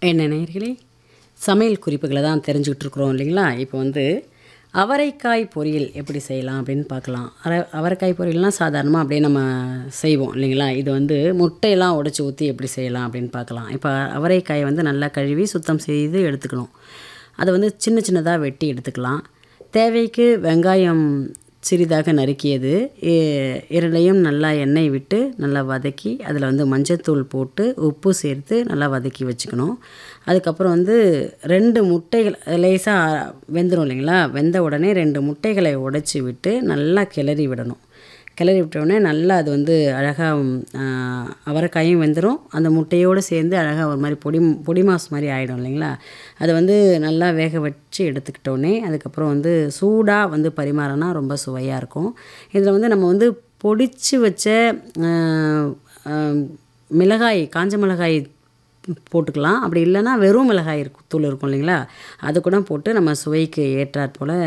என்ன நேயர்களே சமையல் குறிப்புகளை தான் தெரிஞ்சுக்கிட்டு இருக்கிறோம் இல்லைங்களா இப்போ வந்து அவரைக்காய் பொரியல் எப்படி செய்யலாம் அப்படின்னு பார்க்கலாம் அர அவரைக்காய் பொரியல்னால் சாதாரணமாக அப்படியே நம்ம செய்வோம் இல்லைங்களா இது வந்து முட்டையெல்லாம் உடச்சி ஊற்றி எப்படி செய்யலாம் அப்படின்னு பார்க்கலாம் இப்போ அவரைக்காயை வந்து நல்லா கழுவி சுத்தம் செய்து எடுத்துக்கணும் அதை வந்து சின்ன சின்னதாக வெட்டி எடுத்துக்கலாம் தேவைக்கு வெங்காயம் சிறிதாக நறுக்கியது இ- இரண்டையும் நல்லா எண்ணெய் விட்டு நல்லா வதக்கி அதில் வந்து மஞ்சத்தூள் போட்டு உப்பு சேர்த்து நல்லா வதக்கி வச்சுக்கணும் அதுக்கப்புறம் வந்து ரெண்டு முட்டைகள் லேசாக வெந்துடும் இல்லைங்களா வெந்த உடனே ரெண்டு முட்டைகளை உடைச்சி விட்டு நல்லா கிளறி விடணும் கிளறி விட்டோடனே நல்லா அது வந்து அழகாக அவரைக்காயும் வெந்துடும் அந்த முட்டையோடு சேர்ந்து அழகாக ஒரு மாதிரி பொடி பொடி மாஸ் மாதிரி ஆகிடும் இல்லைங்களா அதை வந்து நல்லா வேக வச்சு எடுத்துக்கிட்டோன்னே அதுக்கப்புறம் வந்து சூடாக வந்து பரிமாறினா ரொம்ப சுவையாக இருக்கும் இதில் வந்து நம்ம வந்து பொடிச்சு வச்ச ஆஹ், ஆஹ், மிளகாய் காஞ்ச மிளகாய் போட்டுக்கலாம் அப்படி இல்லைன்னா வெறும் மிளகாய் இருக்கும் தூள் இருக்கும் இல்லைங்களா அது கூட போட்டு நம்ம சுவைக்கு ஏற்றாற் போல்